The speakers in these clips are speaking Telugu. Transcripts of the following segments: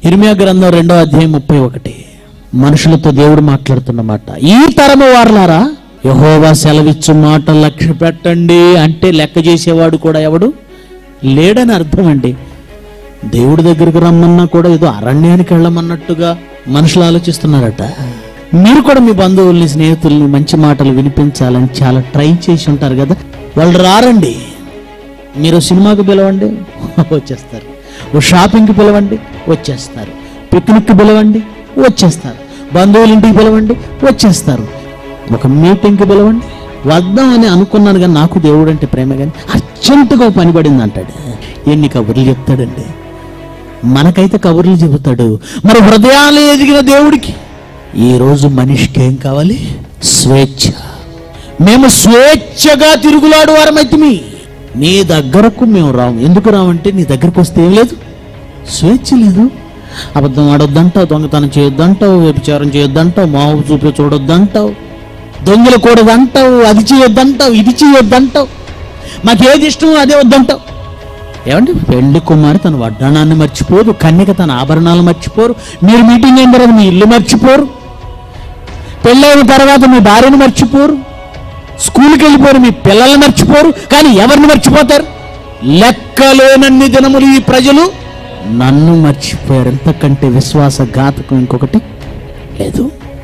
ఇర్మియా గ్రంథం రెండో అధ్యాయం ముప్పై ఒకటి మనుషులతో దేవుడు మాట్లాడుతున్న మాట ఈ తరము వారలారా యహోవా సెలవిచ్చు మాట లక్ష్య పెట్టండి అంటే లెక్క చేసేవాడు కూడా ఎవడు లేడని అర్థం అండి దేవుడి దగ్గరికి రమ్మన్నా కూడా ఏదో అరణ్యానికి వెళ్ళమన్నట్టుగా మనుషులు ఆలోచిస్తున్నారట మీరు కూడా మీ బంధువుల్ని స్నేహితుల్ని మంచి మాటలు వినిపించాలని చాలా ట్రై చేసి ఉంటారు కదా వాళ్ళు రారండి మీరు సినిమాకి పిలవండి వచ్చేస్తారు ఓ షాపింగ్కి పిలవండి వచ్చేస్తారు పిక్నిక్కి పిలవండి వచ్చేస్తారు బంధువుల ఇంటికి పిలవండి వచ్చేస్తారు ఒక మీటింగ్కి పిలవండి వద్దాం అని అనుకున్నాను కానీ నాకు దేవుడు అంటే ప్రేమ కానీ అర్జెంటుగా ఓ పని పడింది అంటాడు ఎన్ని కబుర్లు చెప్తాడండి మనకైతే కబుర్లు చెబుతాడు మరి హృదయాలు ఎదిగిన దేవుడికి ఈ రోజు మనిషికి ఏం కావాలి స్వేచ్ఛ మేము స్వేచ్ఛగా తిరుగులాడు వారమైతిమి నీ దగ్గరకు మేము రాము ఎందుకు రామంటే నీ దగ్గరకు వస్తే ఏం లేదు స్వేచ్ఛ లేదు అబద్ధం ఆడొద్దంటావు దొంగతనం చేయొద్దంటావు వ్యభిచారం చేయొద్దంటావు మావు చూపి చూడొద్దంటావు దొంగలు కూడదంటావు అది చేయొద్దంటావు ఇది చేయొద్దంటావు మాకేది ఇష్టమో అదే వద్దంటావు ఏమండి పెళ్లి కుమారి తన వడ్డాణాన్ని మర్చిపోరు కన్యక తన ఆభరణాలు మర్చిపోరు మీరు మీటింగ్ అయిన తర్వాత మీ ఇల్లు మర్చిపోరు పెళ్ళైన తర్వాత మీ భార్యను మర్చిపోరు స్కూల్కి వెళ్ళిపోరు మీ పిల్లల్ని మర్చిపోరు కానీ ఎవరిని మర్చిపోతారు లెక్కలేనన్ని దినములు ఈ ప్రజలు నన్ను మర్చిపోయారు ఎంతకంటే విశ్వాసఘాతకం ఇంకొకటి లేదు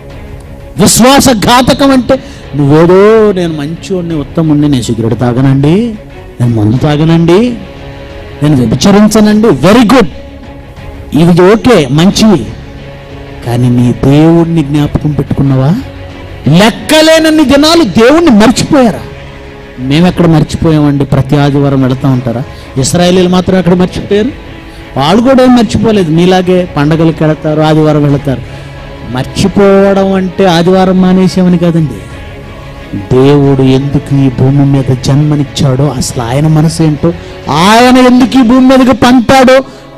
విశ్వాసఘాతకం అంటే నువ్వేదో నేను మంచివాడిని ఉత్తముడిని నేను సిగరెట్ తాగనండి నేను మందు తాగనండి నేను వ్యభిచరించనండి వెరీ గుడ్ ఇవి ఓకే మంచివి కానీ నీ దేవుణ్ణి జ్ఞాపకం పెట్టుకున్నావా లెక్కలేనన్ని దినాలు దేవుణ్ణి మర్చిపోయారా మేము ఎక్కడ మర్చిపోయామండి ప్రతి ఆదివారం వెళతా ఉంటారా ఇస్రాయేలీలు మాత్రం ఎక్కడ మర్చిపోయారు వాళ్ళు కూడా ఏం మర్చిపోలేదు మీలాగే పండగలకు వెళతారు ఆదివారం వెళతారు మర్చిపోవడం అంటే ఆదివారం మానేసామని కాదండి దేవుడు ఎందుకు ఈ భూమి మీద జన్మనిచ్చాడో అసలు ఆయన మనసు ఏంటో ఆయన ఎందుకు ఈ భూమి మీదకి పంపాడో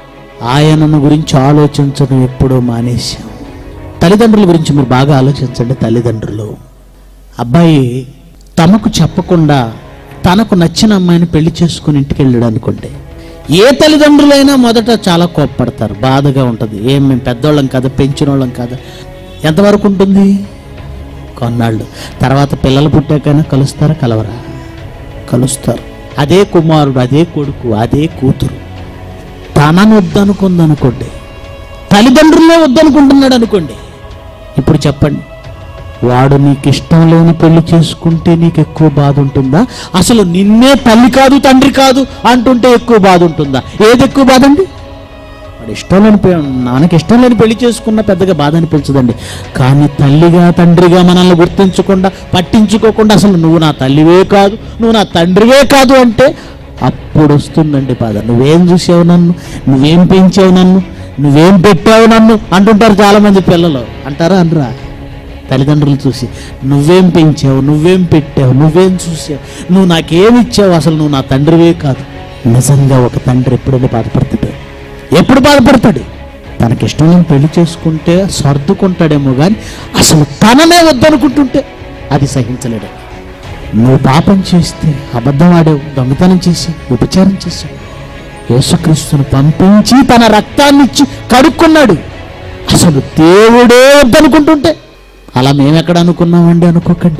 ఆయనను గురించి ఆలోచించడం ఎప్పుడో మానేశాం తల్లిదండ్రుల గురించి మీరు బాగా ఆలోచించండి తల్లిదండ్రులు అబ్బాయి తమకు చెప్పకుండా తనకు నచ్చిన అమ్మాయిని పెళ్లి చేసుకుని ఇంటికి వెళ్ళాడు అనుకోండి ఏ తల్లిదండ్రులైనా మొదట చాలా కోప్పడతారు బాధగా ఉంటుంది ఏం మేము పెద్దోళ్ళం కదా పెంచిన వాళ్ళం కదా ఎంతవరకు ఉంటుంది కొన్నాళ్ళు తర్వాత పిల్లలు పుట్టాకైనా కలుస్తారా కలవరా కలుస్తారు అదే కుమారుడు అదే కొడుకు అదే కూతురు తనను వద్దనుకుందనుకోండి తల్లిదండ్రులే వద్దనుకుంటున్నాడు అనుకోండి ఇప్పుడు చెప్పండి వాడు నీకు ఇష్టం లేని పెళ్లి చేసుకుంటే నీకు ఎక్కువ బాధ ఉంటుందా అసలు నిన్నే తల్లి కాదు తండ్రి కాదు అంటుంటే ఎక్కువ బాధ ఉంటుందా ఏది ఎక్కువ బాధ అండి వాడు ఇష్టం లేని పె- నాన్నకి ఇష్టం లేని పెళ్లి చేసుకున్న పెద్దగా బాధ అనిపించదండి కానీ తల్లిగా తండ్రిగా మనల్ని గుర్తించకుండా పట్టించుకోకుండా అసలు నువ్వు నా తల్లివే కాదు నువ్వు నా తండ్రివే కాదు అంటే అప్పుడు వస్తుందండి బాధ నువ్వేం చూసావు నన్ను నువ్వేం పెంచావు నన్ను నువ్వేం పెట్టావు నన్ను అంటుంటారు చాలామంది పిల్లలు అంటారా అనరా తల్లిదండ్రులు చూసి నువ్వేం పెంచావు నువ్వేం పెట్టావు నువ్వేం చూసావు నువ్వు నాకేమి ఇచ్చావు అసలు నువ్వు నా తండ్రివే కాదు నిజంగా ఒక తండ్రి ఎప్పుడైనా బాధపడతాడు ఎప్పుడు బాధపడతాడు తనకిష్టం లేని పెళ్లి చేసుకుంటే సర్దుకుంటాడేమో కానీ అసలు తననే వద్దనుకుంటుంటే అది సహించలేడు నువ్వు పాపం చేస్తే అబద్ధం ఆడావు దొంగతనం చేసి ఉపచారం చేశావు యేసుక్రీస్తును పంపించి తన రక్తాన్ని ఇచ్చి కడుక్కున్నాడు అసలు దేవుడే వద్దనుకుంటుంటే అలా మేము ఎక్కడ అనుకున్నామండి అనుకోకండి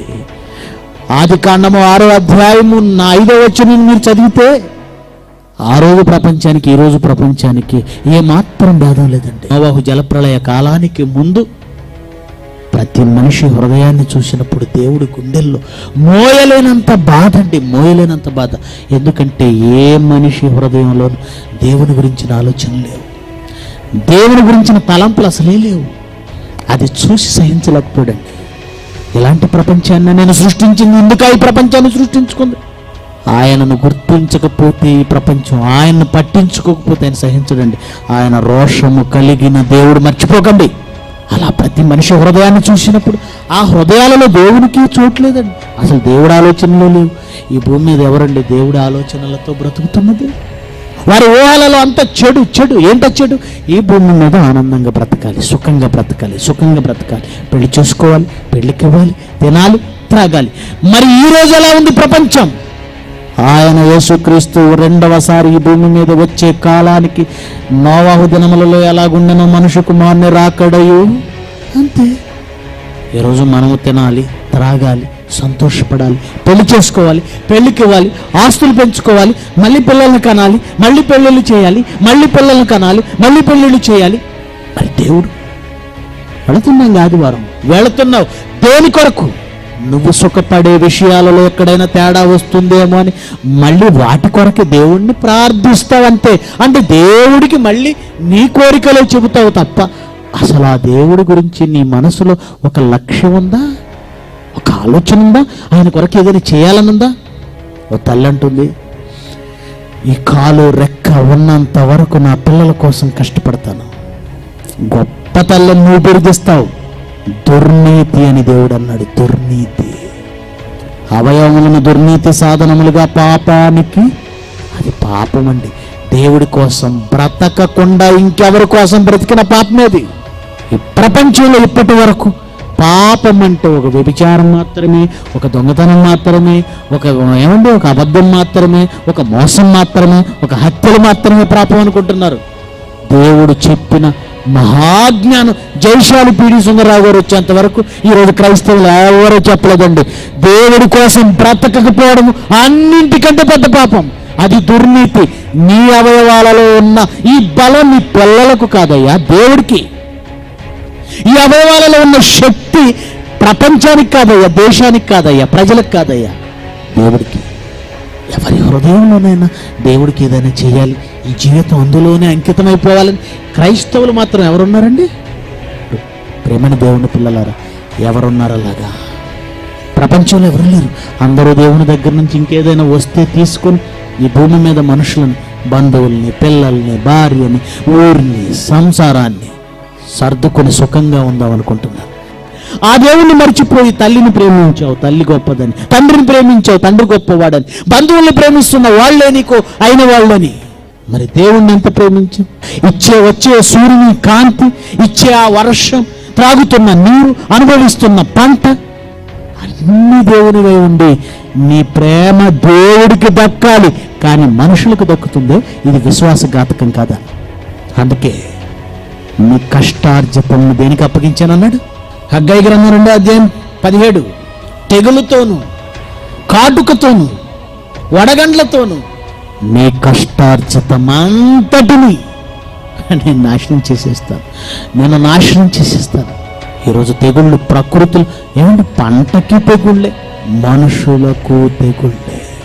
ఆది కాండము ఆరో అధ్యాయము నా ఐదో వచ్చిన మీరు చదివితే ఆ రోజు ప్రపంచానికి ఈ రోజు ప్రపంచానికి ఏ మాత్రం భేదం లేదండి నోవాహు జలప్రళయ కాలానికి ముందు ప్రతి మనిషి హృదయాన్ని చూసినప్పుడు దేవుడి గుండెల్లో మోయలేనంత బాధ అండి మోయలేనంత బాధ ఎందుకంటే ఏ మనిషి హృదయంలో దేవుని గురించిన ఆలోచన లేవు దేవుని గురించిన తలంపులు అసలే లేవు అది చూసి సహించలేకపోయాడండి ఇలాంటి ప్రపంచాన్ని నేను సృష్టించింది ఎందుకు ఈ ప్రపంచాన్ని సృష్టించుకుంది ఆయనను గుర్తించకపోతే ఈ ప్రపంచం ఆయన్ని పట్టించుకోకపోతే ఆయన సహించడండి ఆయన రోషము కలిగిన దేవుడు మర్చిపోకండి అలా ప్రతి మనిషి హృదయాన్ని చూసినప్పుడు ఆ హృదయాలలో దేవునికి చోట్లేదండి అసలు దేవుడి ఆలోచనలో లేవు ఈ భూమి మీద ఎవరండి దేవుడి ఆలోచనలతో బ్రతుకుతున్నది వారి ఊహలలో అంత చెడు చెడు ఏంటో చెడు ఈ భూమి మీద ఆనందంగా బ్రతకాలి సుఖంగా బ్రతకాలి సుఖంగా బ్రతకాలి పెళ్లి చేసుకోవాలి పెళ్లికి ఇవ్వాలి తినాలి త్రాగాలి మరి ఈ రోజు ఎలా ఉంది ప్రపంచం ఆయన యేసుక్రీస్తు రెండవసారి ఈ భూమి మీద వచ్చే కాలానికి నోవాహు దినములలో ఎలాగుండెనో మనుషు కుమారుని రాకడయు అంతే ఈరోజు మనము తినాలి త్రాగాలి సంతోషపడాలి పెళ్లి చేసుకోవాలి పెళ్లికి ఇవ్వాలి ఆస్తులు పెంచుకోవాలి మళ్ళీ పిల్లల్ని కనాలి మళ్ళీ పెళ్ళిళ్ళు చేయాలి మళ్ళీ పిల్లల్ని కనాలి మళ్ళీ పెళ్ళిళ్ళు చేయాలి మరి దేవుడు వెళుతున్నాం కాదు ఆదివారం వెళుతున్నావు దేని కొరకు నువ్వు సుఖపడే విషయాలలో ఎక్కడైనా తేడా వస్తుందేమో అని మళ్ళీ వాటి కొరకు దేవుణ్ణి ప్రార్థిస్తావంతే అంటే దేవుడికి మళ్ళీ నీ కోరికలే చెబుతావు తప్ప అసలు ఆ దేవుడి గురించి నీ మనసులో ఒక లక్ష్యం ఉందా ఒక ఆలోచన ఉందా ఆయన కొరకు ఏదైనా చేయాలనుందా ఓ తల్లి అంటుంది ఈ కాలు రెక్క ఉన్నంత వరకు నా పిల్లల కోసం కష్టపడతాను గొప్ప తల్లని నువ్వు బిరుదిస్తావు దుర్నీతి అని దేవుడు అన్నాడు దుర్నీతి అవయవములను దుర్నీతి సాధనములుగా పాపానికి అది పాపం అండి దేవుడి కోసం బ్రతకకుండా ఇంకెవరి కోసం బ్రతికిన పాపమేది ఈ ప్రపంచంలో ఇప్పటి వరకు పాపం అంటే ఒక వ్యభిచారం మాత్రమే ఒక దొంగతనం మాత్రమే ఒక ఏమండి ఒక అబద్ధం మాత్రమే ఒక మోసం మాత్రమే ఒక హత్యలు మాత్రమే పాపం అనుకుంటున్నారు దేవుడు చెప్పిన మహాజ్ఞానం జైశాలి పీడి సుందరరావు గారు వచ్చేంత వరకు ఈరోజు క్రైస్తవులు ఎవరో చెప్పలేదండి దేవుడి కోసం బ్రతకకపోవడం అన్నింటికంటే పెద్ద పాపం అది దుర్నీతి నీ అవయవాలలో ఉన్న ఈ బలం నీ పిల్లలకు కాదయ్యా దేవుడికి ఈ అవయవాలలో ఉన్న శక్తి ప్రపంచానికి కాదయ్యా దేశానికి కాదయ్యా ప్రజలకు కాదయ్యా దేవుడికి ఎవరి హృదయంలోనైనా దేవుడికి ఏదైనా చేయాలి ఈ జీవితం అందులోనే అంకితమైపోవాలని క్రైస్తవులు మాత్రం ఎవరున్నారండి ప్రేమని దేవుని పిల్లలారా ఎవరున్నారు అలాగా ప్రపంచంలో ఎవరు లేరు అందరూ దేవుని దగ్గర నుంచి ఇంకేదైనా వస్తే తీసుకొని ఈ భూమి మీద మనుషులను బంధువుల్ని పిల్లల్ని భార్యని ఊరిని సంసారాన్ని సర్దుకొని సుఖంగా ఉందాం అనుకుంటున్నారు ఆ దేవుణ్ణి మర్చిపోయి తల్లిని ప్రేమించావు తల్లి గొప్పదని తండ్రిని ప్రేమించావు తండ్రి గొప్పవాడని బంధువుల్ని ప్రేమిస్తున్న వాళ్ళే నీకు అయిన వాళ్ళని మరి దేవుణ్ణి ఎంత ప్రేమించావు ఇచ్చే వచ్చే సూర్యుని కాంతి ఇచ్చే ఆ వర్షం త్రాగుతున్న నీరు అనుభవిస్తున్న పంట అన్ని దేవునివై ఉండి నీ ప్రేమ దేవుడికి దక్కాలి కానీ మనుషులకు దక్కుతుందో ఇది విశ్వాసఘాతకం కాదా అందుకే నీ కష్టార్జితం దేనికి అప్పగించానన్నాడు హగ్గై గ్రంథం రెండో అధ్యాయం పదిహేడు తెగులుతోను కాటుకతోను వడగండ్లతోను నీ కష్టార్జితమంతటిని నేను నాశనం చేసేస్తాను నేను నాశనం చేసేస్తాను ఈరోజు తెగుళ్ళు ప్రకృతులు ఏమంటే పంటకి తెగుళ్ళే మనుషులకు తెగుళ్ళే